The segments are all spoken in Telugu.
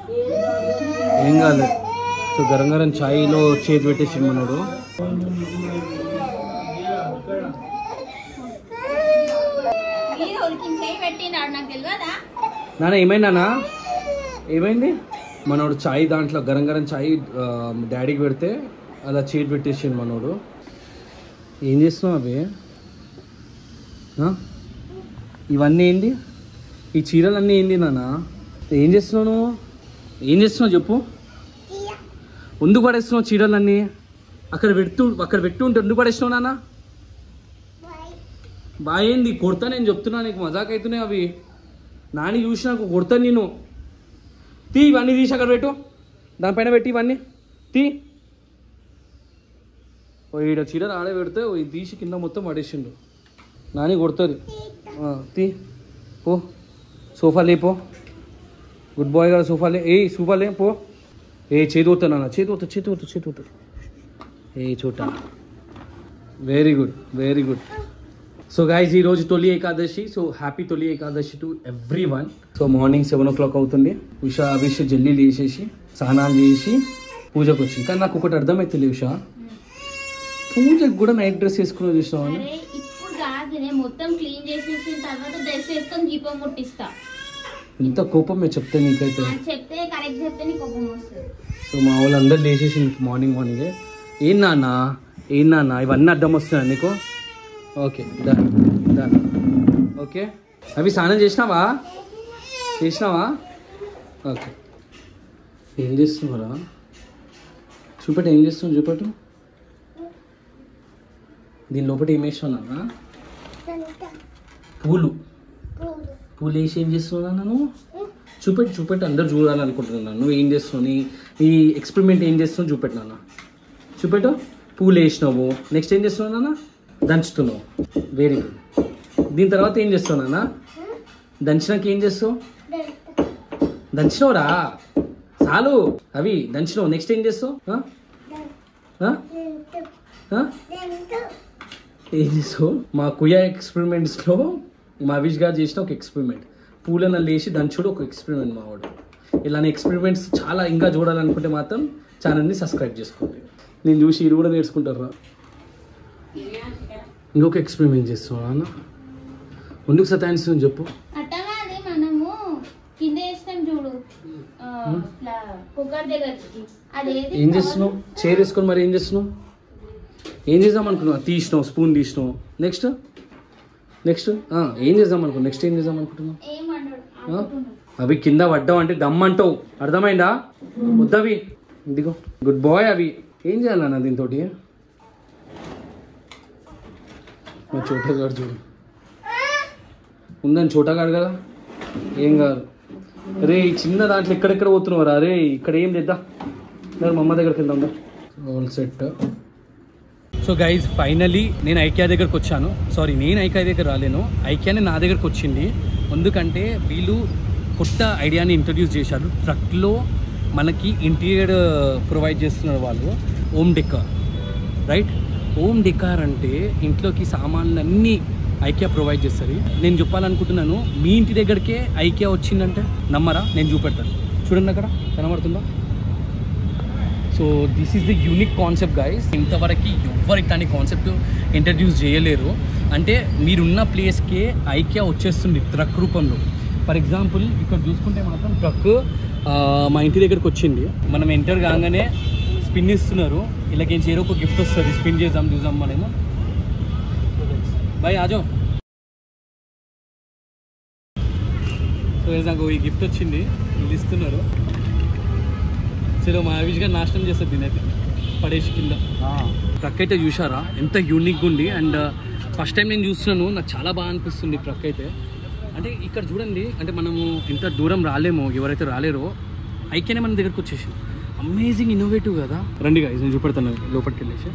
ఏం కాలేదు సో గరం గరం ఛాయ్లో చేతి పెట్టేసి మనోడు మీరు ఉడికించేయి పెట్టినాడు నాకు తెలియదా నాన్న ఏమైందన్నా ఏమైంది మనోడు ఛాయ్ దాంట్లో గరం గరం ఛాయ్ ఆ, డాడీకి పెడితే అలా చేతి పెట్టేసిండు మనోడు ఏం చేస్తున్నావు అవి ఆ? ఇవన్నీ ఏంది ఈ చీరలన్నీ ఏంది నాన్న ఏం చేస్తున్నావు నువ్వు ఏం చేస్తున్నావు చెప్పు ఎందుకు పడేస్తున్నావు చీరలన్నీ అక్కడ పెడుతూ అక్కడ పెట్టు ఉంటే ఎందుకు పడేస్తున్నావు నాన్న బాగేంది కొడతా నేను చెప్తున్నా నీకు మజాక్ అవుతున్నాయి అవి నాని చూసి నాకు కొడతా నేను తీ ఇవన్నీ తీసి అక్కడ పెట్టు దానిపైన పెట్టి ఇవన్నీ తీ ఓ ఈడ చీర ఆడే పెడితే ఓ ఇది తీసి కింద మొత్తం పడేసిండు నాని కొడుతుంది ఆ, తీ పో సోఫా లేపో గుడ్ బాయ్ గారు సోఫా లే ఏ సోఫా లే పో ఏ చేతి నాన్న చేతి వద్దు చేతి వద్దు చేతి వద్దు ఏ చోట very good very good so guys ఈ రోజు Toli Ekadashi so happy Toli Ekadashi to everyone so morning seven o'clock అవుతుంది ఉషా అభిష జల్లి లేచేసి స్నానాలు చేసి పూజకు వచ్చింది కానీ నాకు ఒకటి అర్థమైతే ఉషా పూజకు కూడా నైట్ డ్రెస్ వేసుకుని చూసినావు అరే ఇప్పుడు కాదు నేను మొత్తం క్లీన్ చేసేసిన తర్వాత డ్రెస్ వేసుకొని దీపం ముట్టిస్తా ఇంత కోపం మీరు చెప్తే నీకైతే అని చెప్తే కరెక్ట్ చెప్తే నీకు కోపం వస్తుంది సో మా వాళ్ళు అందరు లేచేసి మార్నింగ్ మార్నింగే ఏం నాన్న ఏం నాన్న ఇవన్నీ అడ్డం వస్తున్నాయి నీకు ఓకే డన్ డన్ ఓకే అవి స్నానం చేసినావా చేసినావా ఓకే ఏం చేస్తున్నారా చూపెట్టు ఏం చేస్తున్నావు చూపెట్టు దీని లోపల ఏం వేసినావు నాన్న పూలు పూలు వేసి ఏం చేస్తున్నావు నాన్న నువ్వు చూపెట్టు చూపెట్టు అందరు చూడాలనుకుంటున్నాను నువ్వు ఏం చేస్తున్నావు నీ నీ ఎక్స్పెరిమెంట్ ఏం చేస్తున్నావు చూపెట్టు నాన్న చూపెట్టు పూలు వేసినావు నెక్స్ట్ ఏం చేస్తున్నావు నాన్న దంచుతున్నావు వెరీ గుడ్ దీని తర్వాత ఏం చేస్తావు నాన్న దంచినాక ఏం చేస్తావు దంచినవురా చాలు అవి దంచినావు నెక్స్ట్ ఏం చేస్తావు ఆ? ఆ? ఆ? ఏం చేస్తావు మా కుయా ఎక్స్పెరిమెంట్స్లో మా అవిష్ గారు చేసిన ఒక ఎక్స్పెరిమెంట్ పూలను లేచి దంచుడు ఒక ఎక్స్పెరిమెంట్ మా వాడు ఇలాంటి ఎక్స్పెరిమెంట్స్ చాలా ఇంకా చూడాలనుకుంటే మాత్రం ఛానల్ని సబ్స్క్రైబ్ చేసుకోండి నేను చూసి ఇది కూడా నేర్చుకుంటారా ఇంకొక ఎక్స్పెరిమెంట్ చేస్తున్నావు అన్న ముందుకు సతాయిస్తుంది చెప్పు అట్టగా అది మనము కింద వేస్తాం చూడు ఆ, ఇట్లా కుక్కర్ దగ్గరికి అదేది ఏం చేస్తున్నావు చైర్ వేసుకొని మరి ఏం చేస్తున్నావు ఏం చేద్దాం అనుకున్నావు తీసినావు స్పూన్ తీసినావు నెక్స్ట్ నెక్స్ట్ ఏం చేద్దాం అనుకున్నావు నెక్స్ట్ ఏం చేద్దాం అనుకుంటున్నావు ఏమన్నాడు ఆ? అనుకుంటున్నాడు. అవి కింద పడ్డావు అంటే దమ్ అంటావు అర్థమైందా వద్దవి ఇదిగో గుడ్ బాయ్ అవి ఏం చేయాలన్న దీంతో మా చోటగాడు చూడు ఉందని చోటగాడు కదా ఏం కాదు రే ఈ చిన్న దాంట్లో ఎక్కడెక్కడ పోతున్నావు అరే ఇక్కడ ఏం చేద్దా మరి మా అమ్మ దగ్గరికి వెళ్దాం all set so guys finally నేను ఐకియా దగ్గరకు వచ్చాను సారీ నేను ఐకియా దగ్గర రాలేను ఐకియానే నా దగ్గరకు వచ్చింది ఎందుకంటే వీళ్ళు కొత్త ఐడియాని ఇంట్రడ్యూస్ చేశారు ట్రక్లో మనకి ఇంటీరియర్ ప్రొవైడ్ చేస్తున్నారు వాళ్ళు home decor right home decor అంటే ఇంట్లోకి సామాన్లు అన్నీ ఐకియా ప్రొవైడ్ చేస్తుంది నేను చెప్పాలనుకుంటున్నాను మీ ఇంటి దగ్గరికే ఐకియా వచ్చిందంటే నమ్మరా నేను చూపెడతాను చూడండి అక్కడ కనబడుతుందా so this is the unique concept guys ఇంతవరకు ఎవ్వరు ఇట్లాంటి కాన్సెప్ట్ ఇంట్రడ్యూస్ చేయలేరు అంటే మీరున్న ప్లేస్కే ఐక్యా వచ్చేస్తుంది ట్రక్ రూపంలో ఫర్ ఎగ్జాంపుల్ ఇక్కడ చూసుకుంటే మాత్రం ట్రక్ మా ఇంటి దగ్గరకు వచ్చింది మనం ఎంటర్ కాగానే స్పిన్ ఇస్తున్నారు ఇలాగేం చేరో ఒక గిఫ్ట్ వస్తుంది స్పిన్ చేద్దాం చూద్దాం మనము బాయ్ ఆజో సో నాకు ఈ గిఫ్ట్ వచ్చింది వీళ్ళు ఇస్తున్నారు చలో మా అవిష్ గారు నాశనం చేస్తుంది దీని అయితే పడేసి కింద ట్రక్ అయితే చూసారా ఎంత యూనిక్గా ఉంది అండ్ ఫస్ట్ టైం నేను చూస్తున్నాను నాకు చాలా బాగా అనిపిస్తుంది ట్రక్ అయితే అంటే ఇక్కడ చూడండి అంటే మనము ఇంత దూరం రాలేమో ఎవరైతే రాలేరో ఐక్యనే మన దగ్గరకు వచ్చేసి అమేజింగ్ ఇన్నోవేటివ్ కదా రండి guys, నేను చూపెడతాను లోపలికి వెళ్ళేసి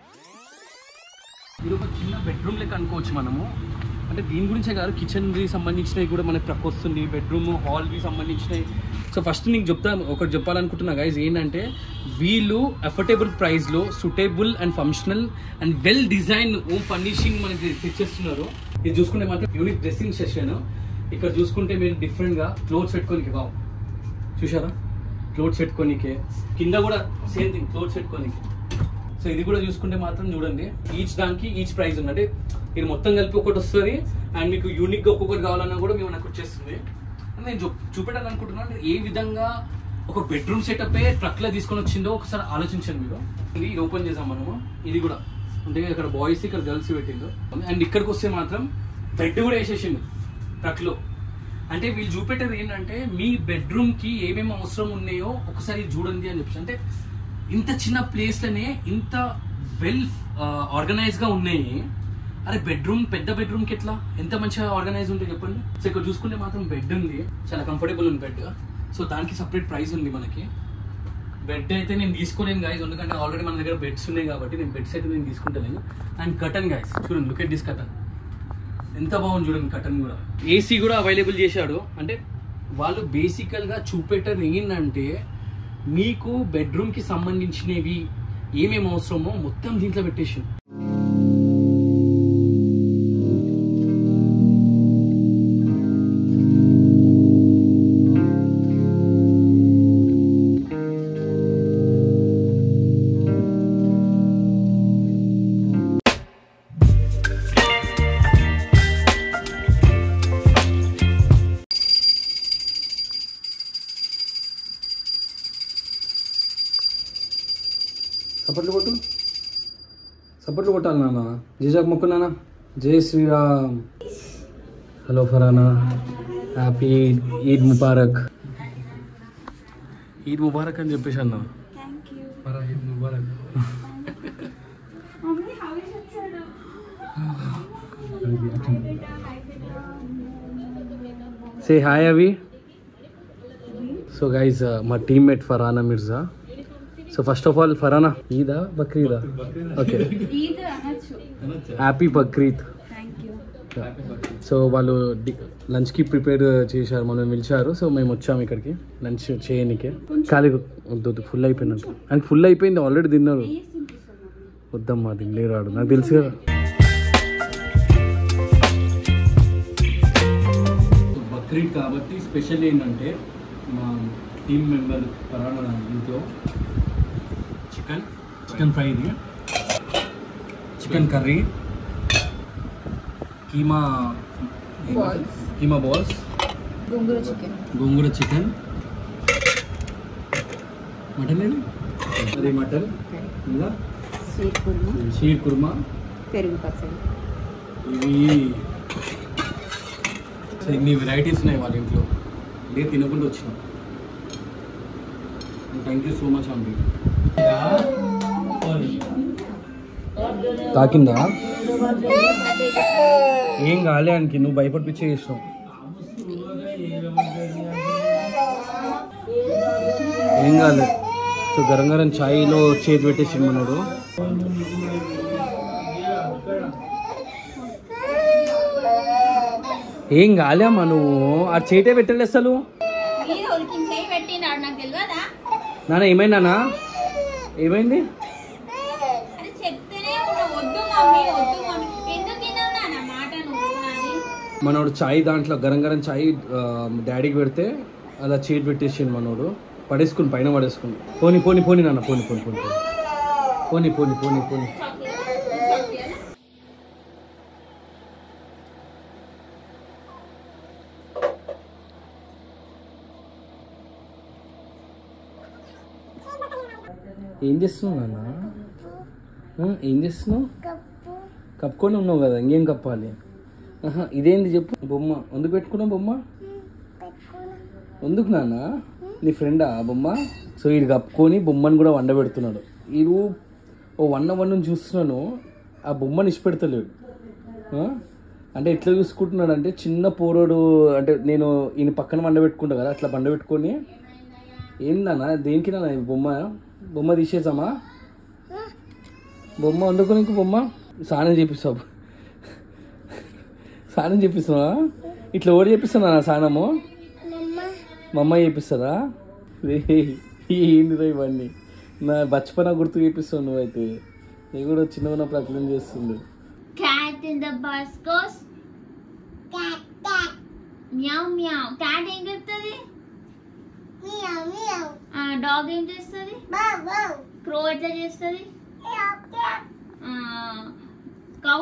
ఇది ఒక చిన్న బెడ్రూమ్ లెక్క అనుకోవచ్చు మనము అంటే దీని గురించే కాదు కిచెన్కి సంబంధించినవి కూడా మనకి ట్రక్ వస్తుంది బెడ్రూమ్ హాల్కి సంబంధించినవి సో ఫస్ట్ నీకు చెప్తా ఒకటి చెప్పాలనుకుంటున్నా గైజ్ ఏంటంటే వీళ్ళు అఫోర్డబుల్ ప్రైస్లో suitable and functional and well design home furnishing మనకి తెచ్చేస్తున్నారు ఇది చూసుకుంటే మాత్రం యూనిక్ డ్రెస్సింగ్ సెషన్ ఇక్కడ చూసుకుంటే మీరు డిఫరెంట్గా క్లోత్స్ పెట్టుకొని వావ్ చూసారా క్లోత్స్ పెట్టుకోనికే కింద కూడా సేమ్ థింగ్ క్లోత్స్ పెట్టుకోనికే సో ఇది కూడా చూసుకుంటే మాత్రం చూడండి ఈచ్ దానికి ఈచ్ ప్రైస్ ఉంది అంటే ఇది మొత్తం కలిపి ఒకటి వస్తుంది అండ్ మీకు యూనిక్ గా ఒక్కొక్కటి కావాలన్నా కూడా మేము నాకు వచ్చేస్తుంది నేను చూ చూపెట్టాలి అనుకుంటున్నాను అంటే ఏ విధంగా ఒక బెడ్రూమ్ సెటప్ ట్రక్ లో తీసుకొని వచ్చిందో ఒకసారి ఆలోచించండి మీరు ఇది ఇది ఓపెన్ చేసాం మనము ఇది కూడా అంటే ఇక్కడ బాయ్స్ ఇక్కడ గర్ల్స్ పెట్టిందో అండ్ ఇక్కడికి వస్తే మాత్రం బెడ్ కూడా వేసేసిండు ట్రక్ లో అంటే వీళ్ళు చూపెట్టేది ఏంటంటే మీ బెడ్రూమ్ కి ఏమేమి అవసరం ఉన్నాయో ఒకసారి చూడండి అని చెప్పి అంటే ఇంత చిన్న ప్లేస్ లోనే ఇంత వెల్ ఆర్గనైజ్ గా ఉన్నాయి అరే బెడ్రూమ్ పెద్ద బెడ్రూమ్ కి ఎట్లా ఎంత మంచిగా ఆర్గనైజ్ ఉంటుంది చెప్పండి సో ఇక్కడ చూసుకుంటే మాత్రం బెడ్ ఉంది చాలా కంఫర్టబుల్ ఉంది బెడ్ సో దానికి సపరేట్ ప్రైస్ ఉంది మనకి బెడ్ అయితే నేను తీసుకోలేను గాయస్ ఎందుకంటే ఆల్రెడీ మన దగ్గర బెడ్స్ ఉన్నాయి కాబట్టి నేను బెడ్స్ అయితే నేను తీసుకుంటలేను అండ్ కటన్ గాయస్ చూడండి లుక్ ఎట్ దిస్ కటన్ ఎంత బాగుంది చూడండి కటన్ కూడా ఏసీ కూడా అవైలబుల్ చేశాడు అంటే వాళ్ళు బేసికల్ గా చూపెట్టేది ఏంటంటే మీకు బెడ్రూమ్ కి సంబంధించినవి ఏమేమి అవసరమో మొత్తం దీంట్లో పెట్టేసి సపట్లు కొట్టు సపట్లు కొట్టాలి నాన్న జీజాక్ మొక్కు నాన్న జై శ్రీరామ్ హలో ఫరానా హ్యాపీ ఈద్ ముబారక్ ఈద్ ముబారక్ అని చెప్పేసి అన్నా ఫరా ఈద్ ముబారక్ సే హాయ్ అవి సో గైజ్ మా teammate Farana Mirza so first of all Farana ఈదా బక్రీదా ఓకే ఈద్ అనొచ్చు happy Bakrid thank you so వాళ్ళు డి- లంచ్కి ప్రిపేర్ చేశారు మనం పిలిచారు సో మేము వచ్చాము ఇక్కడికి లంచ్ చేయనీకే ఖాళీ వద్దు వద్దు ఫుల్ అయిపోయినట్టు ఆయనకి ఫుల్ అయిపోయింది ఆల్రెడీ తిన్నారు వద్దమ్మా తినలేరాడు నాకు తెలుసు కదా బక్రీద్ కాబట్టి స్పెషల్ ఏంటంటే మా టీమ్ మెంబర్ పరాణ ఇంట్లో చికెన్ చికెన్ ఫ్రై ఇది chicken curry keema Balls. Keema balls gongura chicken gongura chicken mutton ఏది అది మటన్ ఇంకా స్వీట్ కుర్మా షీర్ కుర్మా పెరుగు పచ్చడి ఇవి సో ఇన్ని వెరైటీస్ ఉన్నాయి వాళ్ళ ఇంట్లో ఇదే తినకుండా వచ్చినాం థ్యాంక్ యూ సో మచ్ అండి తాకిందా ఏం కాలే ఆయనకి నువ్వు భయపడిపించే చేసినావు ఏం కాలే సో గరం గరం ఛాయ్లో చేతి పెట్టేసి మనోడు ఏం కాలేమ్మా నువ్వు ఆ చేటే పెట్టలే అసలు మీరు ఉడికించేయి పెట్టినాడు నాకు తెలియదా నాన్న ఏమైందన్నా ఏమైంది అది చెప్తేనే ఉన్నా వద్దు మమ్మీ వద్దు మమ్మీ ఎందుకు విన్నావు నా మాట నువ్వు నాది మనోడు చాయ్ దాంట్లో గరం గరం చాయ్ ఆ, డాడీకి పెడితే అలా చేతి పెట్టేసిండు మనోడు పడేసుకుని పైన పడేసుకుని పోని పోని పోని నాన్న పోని పోని పోని పోని పోని పోని పోని ఏం చేస్తున్నావు నాన్న ఆ, ఏం చేస్తున్నావు కప్పుకొని ఉన్నావు కదా ఇంకేం కప్పాలి ఆహా, ఇదేంది చెప్పు బొమ్మ ఎందుకు పెట్టుకున్నావు బొమ్మ ఎందుకు నాన్న నీ ఫ్రెండా ఆ బొమ్మ సో ఇది కప్పుకొని బొమ్మను కూడా వండబెడుతున్నాడు వీడు ఓ వన్న వన్ను చూస్తున్నాను ఆ బొమ్మను ఇష్టపెడతలేడు ఆ? అంటే ఎట్లా చూసుకుంటున్నాడు అంటే చిన్న పోరోడు అంటే నేను ఈయన పక్కన వండబెట్టుకుంటా కదా అట్లా వండబెట్టుకొని ఏందన్నా దేనికి నాన్న ఈ బొమ్మ బొమ్మ తీసేసామా బొమ్మ వండుకో నీకు బొమ్మ స్నానం చేపిస్తావు స్నానం చేపిస్తావా ఇట్లా ఓడి చేపిస్తున్నా నా స్నానము మా అమ్మ చేపిస్తుందా రే ఏందిరా ఇవన్నీ నా బచ్చపన గుర్తు చేపిస్తావు నువ్వైతే నేను కూడా చిన్న ఉన్నప్పుడు అట్లనే చేస్తుంది Cat in the bus goes. Cat, cat. Meow, meow. Cat ఏం చెప్తుంది డాగ్ ఏం చేస్తుంది క్రో ఎట్లా చేస్తుంది కౌ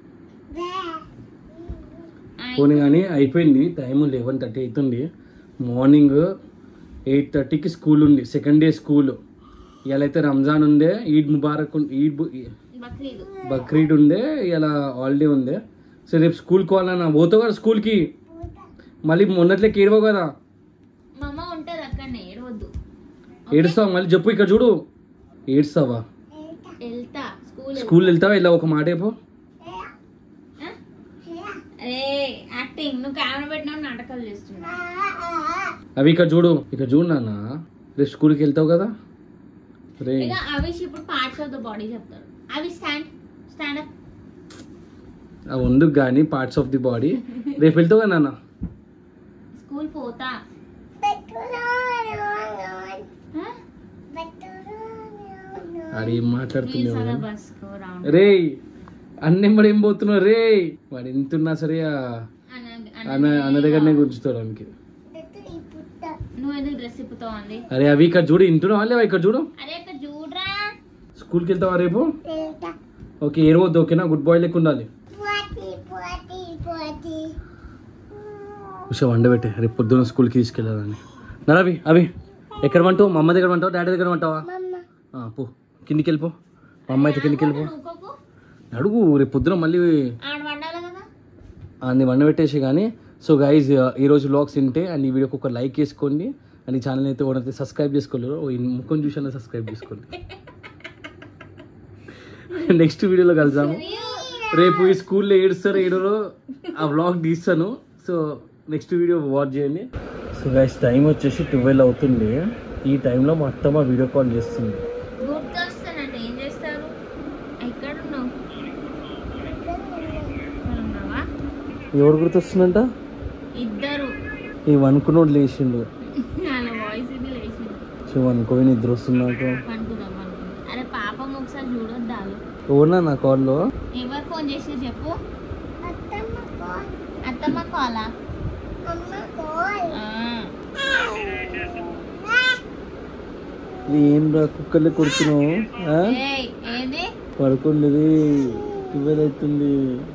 పోనీ కానీ అయిపోయింది టైం లెవెన్ థర్టీ అవుతుంది మార్నింగ్ ఎయిట్ థర్టీకి స్కూల్ ఉంది సెకండ్ డే స్కూల్ ఇవాళ అయితే రంజాన్ ఉండే ఈద్ ముబారక్ ఉం- ఈద్ బు- బక్రీద్ బక్రీద్ ఉండే ఇలా హాలిడే ఉండే సో రేపు స్కూల్కి పోవాలన్నా పోతావు కదా స్కూల్కి మళ్ళీ మొన్నట్లకి ఏడవవు కదా మా అమ్మ ఉంటది అక్కడనే ఏడవద్దు ఏడుస్తావా మళ్ళీ చెప్పు ఇక్కడ చూడు ఏడుస్తావా వెళ్తా స్కూల్ స్కూల్ వెళ్తావా ఇలా ఒక మాట చెప్పు అరే యాక్టింగ్ నువ్వు కెమెరా పెట్టినా నాటకాలు చేస్తున్నా అవి ఇక్కడ చూడు ఇక్కడ చూడు నాన్న రేపు స్కూల్కి వెళ్తావు కదా రే ఇక అవిష్ ఇప్పుడు పార్ట్స్ ఆఫ్ ద బాడీ చెప్తారు అవి స్టాండ్ స్టాండ్ అప్ అవి ఎందుకు కానీ పార్ట్స్ ఆఫ్ ది బాడీ రేపు వెళ్తావు కదా నాన్న స్కూల్ పోతా ఆ? ఆడు ఏం Please, మాట్లాడుతున్నావు అలా బస్ go round. రే అన్నెంబడి ఏం పోతున్నావు రే వాడు ఎంతున్నా సరే ఆ అన్న- అన్న అన్న దగ్గరనే గుంచుతాడు ఆయనకి నువ్వు ఎందుకు డ్రెస్ ఇప్పుతావు అంది అరే అవి ఇక్కడ చూడు ఇంటున్నావా లేవా ఇక్కడ చూడు అరే అక్కడ చూడరా స్కూల్కి వెళ్తావా రేపు ఓకే ఏరవద్దు ఓకేనా గుడ్ బాయ్ లెక్క ఉండాలి ఉషా వండబెట్టే రేపు పొద్దున్న స్కూల్కి తీసుకెళ్ళాలని నా అవి అవి ఎక్కడ వంటావు మా అమ్మ దగ్గర వంటావా డాడీ దగ్గర వంటావా ఆ, పో కిందికి వెళ్ళిపో మా అమ్మ అయితే కిందికి వెళ్ళిపో ఊకోకు అడుగు రేపు పొద్దున మళ్ళీ ఆడ వండాలి కదా అన్ని వండబెట్టేసి కానీ సో గైజ్ ఈరోజు వ్లాగ్స్ తింటే అండ్ ఈ వీడియోకి ఒక లైక్ చేసుకోండి అండ్ ఈ ఛానల్ అయితే ఒకటి సబ్స్క్రైబ్ చేసుకోలేరు ఓ ఈ ముఖం చూసి సబ్స్క్రైబ్ చేసుకోండి నెక్స్ట్ వీడియోలో కలుద్దాము రేపు ఈ స్కూల్లో ఏడుస్తారో ఏడరో ఆ వ్లాగ్ తీస్తాను సో నెక్స్ట్ వీడియో వాచ్ చేయండి సో గైస్ టైం వచ్చేసి ట్వెల్వ్ అవుతుంది ఈ టైంలో మా అత్తమ్మ వీడియో కాల్ చేస్తుంది గుర్తు వస్తానంటే ఏం చేస్తారు ఎక్కడ ఉన్నావు ఇక్కడ ఉన్నావా ఎవరు గుర్తొస్తుందంట ఇద్దరు ఈ వనుకున్నోడు లేచిండు వాళ్ళ వాయిస్ ఇది లేచింది సో అనుకోని నిద్ర వస్తున్నాక అనుకుందాం అనుకుందాం అరే పాపం ఒకసారి చూడొద్దాలు ఎవరున్నా నా కాల్లో ఎవరు ఫోన్ చేసి చెప్పు అత్తమ్మ కాలా ఏం రా కుక్కర్లే కొడుతున్నావు ఆ? ఏయ్ ఏంది పడుకోండి ట్వెల్వ్ అవుతుంది